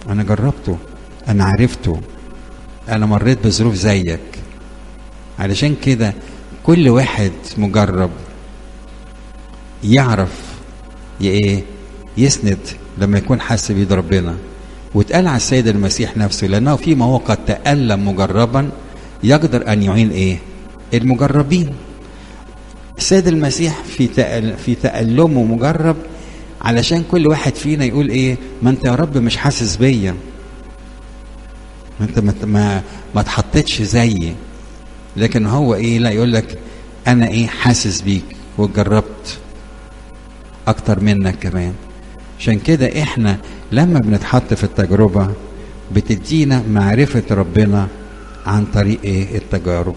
انا جربته انا عرفته انا مريت بظروف زيك علشان كده كل واحد مجرب يعرف ايه يسند لما يكون حاسس بيد ربنا واتقال على السيد المسيح نفسه لانه فيما هو قد تألم مجربا يقدر ان يعين ايه المجربين السيد المسيح في تأل في تألمه مجرب علشان كل واحد فينا يقول ايه ما انت يا رب مش حاسس بيا ما انت ما ما, ما اتحطيتش زيي لكن هو ايه لا يقول لك انا ايه حاسس بيك وجربت اكتر منك كمان عشان كده احنا لما بنتحط في التجربة بتدينا معرفة ربنا عن طريق ايه التجارب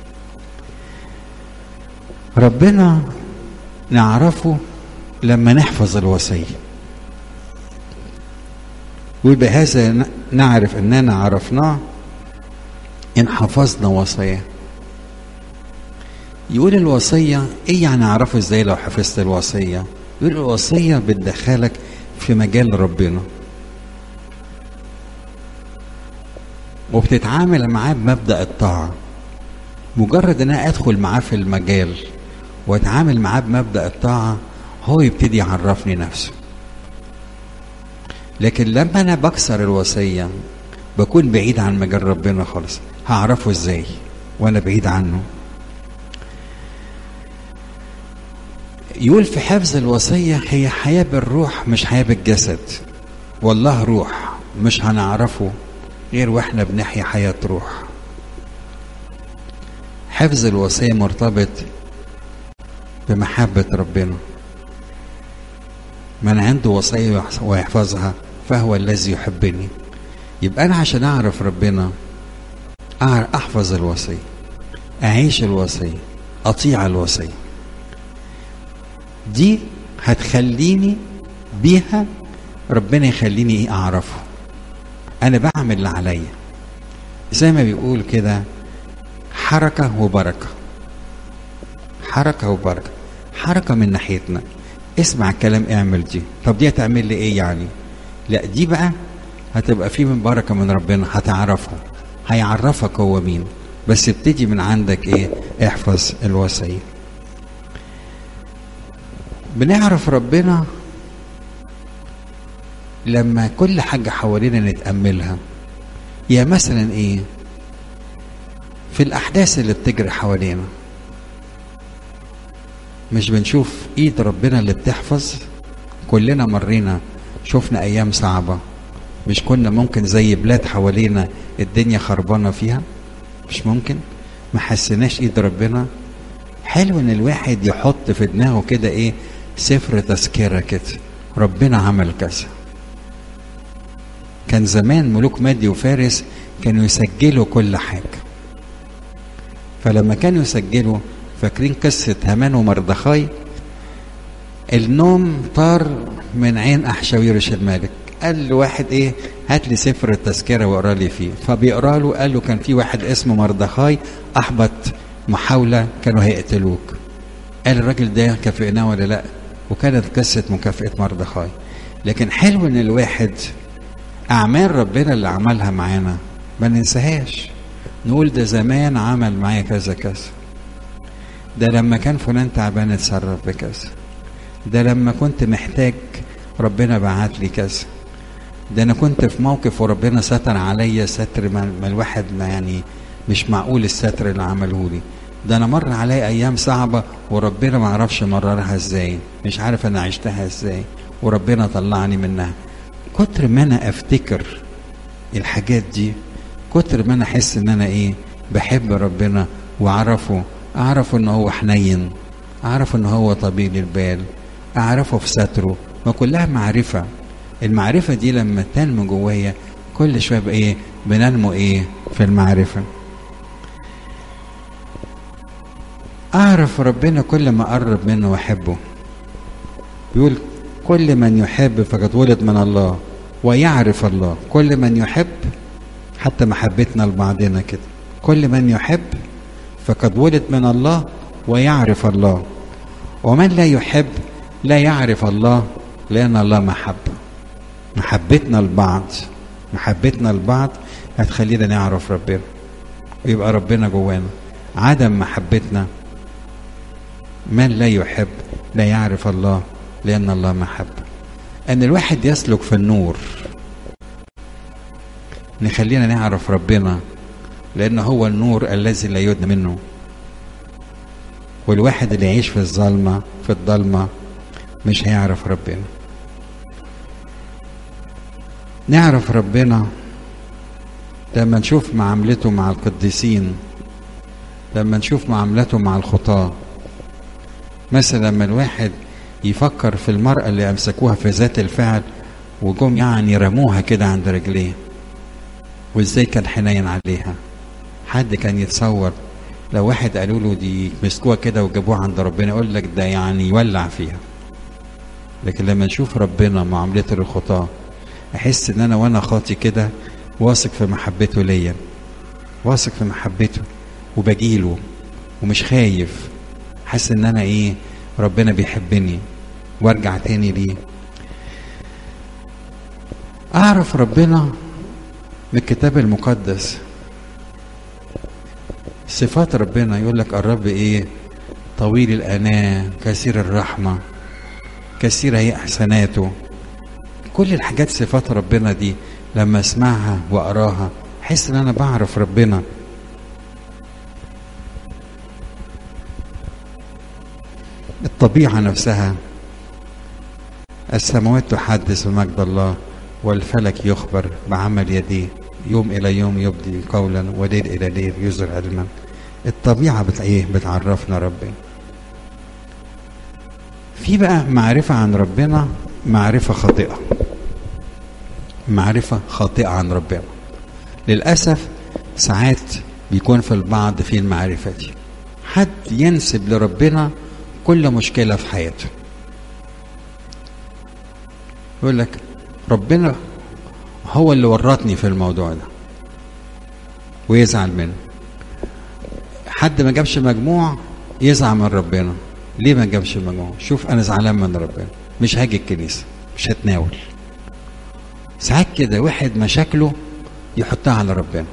ربنا نعرفه لما نحفظ الوصية وبهذا نعرف اننا عرفناه ان حفظنا وصاياه يقول الوصية ايه يعني اعرفه ازاي لو حفظت الوصية يقول الوصية بتدخلك في مجال ربنا وبتتعامل معاه بمبدأ الطاعة مجرد ان انا ادخل معاه في المجال واتعامل معاه بمبدأ الطاعة هو يبتدي يعرفني نفسه لكن لما انا بكسر الوصية بكون بعيد عن مجال ربنا خالص هعرفه ازاي وانا بعيد عنه يقول في حفظ الوصية هي حياة بالروح مش حياة بالجسد والله روح مش هنعرفه غير واحنا بنحيا حياة روح حفظ الوصية مرتبط بمحبة ربنا من عنده وصية ويحفظها فهو الذي يحبني يبقى أنا عشان أعرف ربنا أحفظ الوصية أعيش الوصية أطيع الوصية دي هتخليني بيها ربنا يخليني ايه اعرفه انا بعمل اللي عليا زي ما بيقول كده حركة وبركة حركة وبركة حركة من ناحيتنا اسمع الكلام اعمل دي طب دي هتعمل لي ايه يعني لا دي بقى هتبقى في من بركة من ربنا هتعرفه هيعرفك هو مين بس ابتدي من عندك ايه احفظ الوصيه بنعرف ربنا لما كل حاجة حوالينا نتأملها يا مثلا ايه في الأحداث اللي بتجري حوالينا مش بنشوف ايد ربنا اللي بتحفظ كلنا مرينا شفنا ايام صعبة مش كنا ممكن زي بلاد حوالينا الدنيا خربانة فيها مش ممكن ما حسيناش ايد ربنا حلو ان الواحد يحط في دماغه كده ايه سفر تذكره كده ربنا عمل كذا كان زمان ملوك مادي وفارس كانوا يسجلوا كل حاجه فلما كانوا يسجلوا فاكرين قصه هامان ومردخاي النوم طار من عين احشاويرش الملك قال له واحد ايه هات لي سفر التذكره واقرا لي فيه فبيقرا له قال له كان في واحد اسمه مردخاي احبط محاوله كانوا هيقتلوك قال الراجل ده كافئناه ولا لا وكانت قصه مكافاه مردخاي لكن حلو ان الواحد اعمال ربنا اللي عملها معانا ما ننساهاش نقول ده زمان عمل معايا كذا كذا ده لما كان فلان تعبان اتصرف بكذا ده لما كنت محتاج ربنا بعت لي كذا ده انا كنت في موقف وربنا ستر عليا ستر ما ما الواحد ما يعني مش معقول الستر اللي عمله لي ده انا مر عليا ايام صعبه وربنا ما اعرفش مررها ازاي مش عارف انا عشتها ازاي وربنا طلعني منها كتر ما انا افتكر الحاجات دي كتر ما انا احس ان انا ايه بحب ربنا واعرفه اعرف ان هو حنين اعرف ان هو طبيب البال اعرفه في ستره ما كلها معرفه المعرفه دي لما تنمو جوايا كل شويه بقى ايه بننمو ايه في المعرفه اعرف ربنا كل ما اقرب منه واحبه بيقول كل من يحب فقد ولد من الله ويعرف الله كل من يحب حتى محبتنا لبعضنا كده كل من يحب فقد ولد من الله ويعرف الله ومن لا يحب لا يعرف الله لأن الله محبة محبتنا لبعض محبتنا لبعض هتخلينا نعرف ربنا ويبقى ربنا جوانا عدم محبتنا من لا يحب لا يعرف الله لأن الله محبة أن الواحد يسلك في النور نخلينا نعرف ربنا لأن هو النور الذي لا يدنى منه والواحد اللي يعيش في الظلمة في الضلمة مش هيعرف ربنا نعرف ربنا لما نشوف معاملته مع القديسين لما نشوف معاملته مع الخطاة مثلا لما الواحد يفكر في المرأة اللي أمسكوها في ذات الفعل وجم يعني رموها كده عند رجليه وازاي كان حنين عليها حد كان يتصور لو واحد قالوا له دي مسكوها كده وجابوها عند ربنا يقول لك ده يعني يولع فيها لكن لما نشوف ربنا معاملته للخطاه احس ان انا وانا خاطي كده واثق في محبته ليا واثق في محبته وبجيله ومش خايف حاسس ان انا ايه ربنا بيحبني وارجع تاني ليه اعرف ربنا من الكتاب المقدس صفات ربنا يقول لك الرب ايه طويل الاناه كثير الرحمه كثيره هي احساناته كل الحاجات صفات ربنا دي لما اسمعها واقراها احس ان انا بعرف ربنا الطبيعه نفسها السماوات تحدث بمجد الله والفلك يخبر بعمل يديه يوم الى يوم يبدي قولا وليل الى ليل يظهر علما الطبيعه بت ايه بتعرفنا ربنا في بقى معرفه عن ربنا معرفه خاطئه معرفه خاطئه عن ربنا للاسف ساعات بيكون في البعض في المعرفه دي حد ينسب لربنا كل مشكله في حياته يقول لك ربنا هو اللي ورطني في الموضوع ده ويزعل منه حد ما جابش مجموع يزعل من ربنا ليه ما جابش مجموع شوف انا زعلان من ربنا مش هاجي الكنيسه مش هتناول ساعات كده واحد مشاكله يحطها على ربنا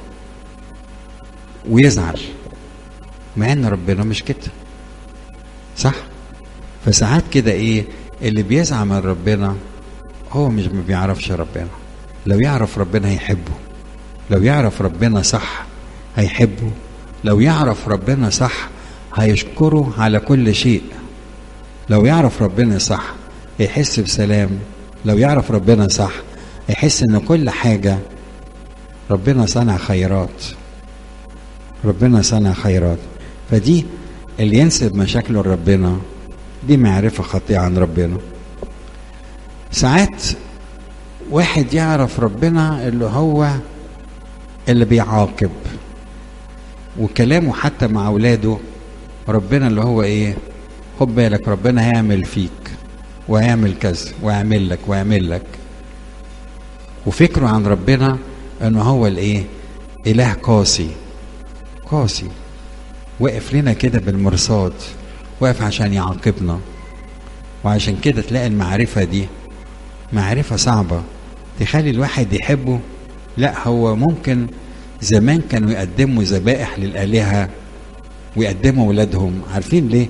ويزعل مع ان ربنا مش كده صح فساعات كده ايه اللي بيزعل من ربنا هو مش ما بيعرفش ربنا لو يعرف ربنا هيحبه لو يعرف ربنا صح هيحبه لو يعرف ربنا صح هيشكره على كل شيء لو يعرف ربنا صح هيحس بسلام لو يعرف ربنا صح هيحس ان كل حاجة ربنا صنع خيرات ربنا صنع خيرات فدي اللي ينسب مشاكله لربنا دي معرفة خاطئة عن ربنا ساعات واحد يعرف ربنا اللي هو اللي بيعاقب وكلامه حتى مع اولاده ربنا اللي هو ايه خد بالك ربنا هيعمل فيك وهيعمل كذا ويعمل لك ويعمل لك وفكره عن ربنا انه هو الايه اله قاسي قاسي واقف لنا كده بالمرصاد واقف عشان يعاقبنا وعشان كده تلاقي المعرفة دي معرفة صعبة تخلي الواحد يحبه لا هو ممكن زمان كانوا يقدموا ذبائح للآلهة ويقدموا ولادهم عارفين ليه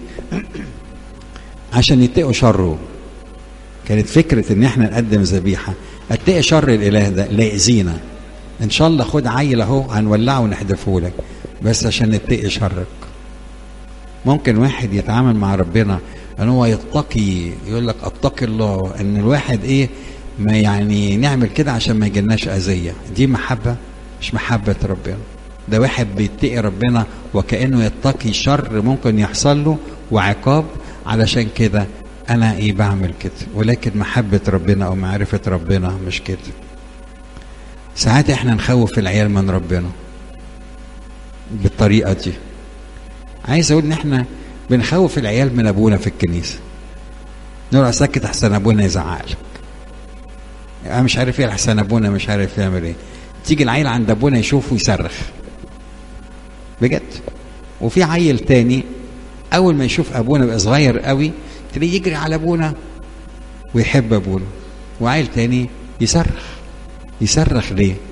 عشان يتقوا شره كانت فكرة ان احنا نقدم ذبيحة اتقي شر الاله ده لا يأذينا ان شاء الله خد عيل اهو هنولعه ونحدفه لك بس عشان نتقي شرك ممكن واحد يتعامل مع ربنا ان هو يتقي يقول لك اتقي الله ان الواحد ايه ما يعني نعمل كده عشان ما يجيلناش اذيه دي محبه مش محبه ربنا ده واحد بيتقي ربنا وكانه يتقي شر ممكن يحصل له وعقاب علشان كده انا ايه بعمل كده ولكن محبه ربنا او معرفه ربنا مش كده ساعات احنا نخوف العيال من ربنا بالطريقه دي عايز اقول ان احنا بنخوف العيال من ابونا في الكنيسه نقول سكت احسن ابونا يزعق لك انا مش عارف ايه احسن ابونا مش عارف يعمل ايه تيجي العيل عند ابونا يشوفه يصرخ بجد وفي عيل تاني اول ما يشوف ابونا بقى صغير قوي تلاقيه يجري على ابونا ويحب ابونا وعيل تاني يصرخ يصرخ ليه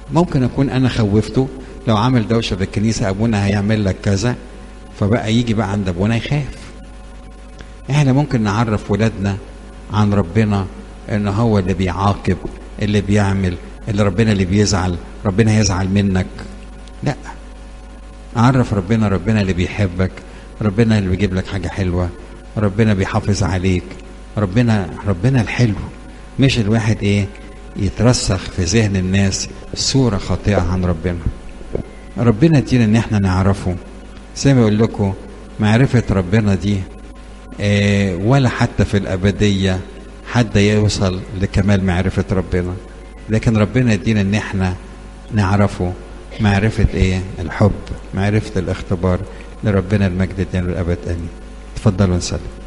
ممكن اكون انا خوفته لو عمل دوشه في الكنيسه ابونا هيعمل لك كذا فبقى يجي بقى عند ابونا يخاف احنا ممكن نعرف ولادنا عن ربنا ان هو اللي بيعاقب اللي بيعمل اللي ربنا اللي بيزعل ربنا هيزعل منك لا عرف ربنا ربنا اللي بيحبك ربنا اللي بيجيب لك حاجة حلوة ربنا بيحافظ عليك ربنا ربنا الحلو مش الواحد ايه يترسخ في ذهن الناس صورة خاطئة عن ربنا ربنا ادينا ان احنا نعرفه زي ما بقول لكم معرفة ربنا دي آه ولا حتى في الأبدية حد يوصل لكمال معرفة ربنا لكن ربنا يدينا ان احنا نعرفه معرفة ايه الحب معرفة الاختبار لربنا المجد الدين والأبد آمين تفضلوا نسلم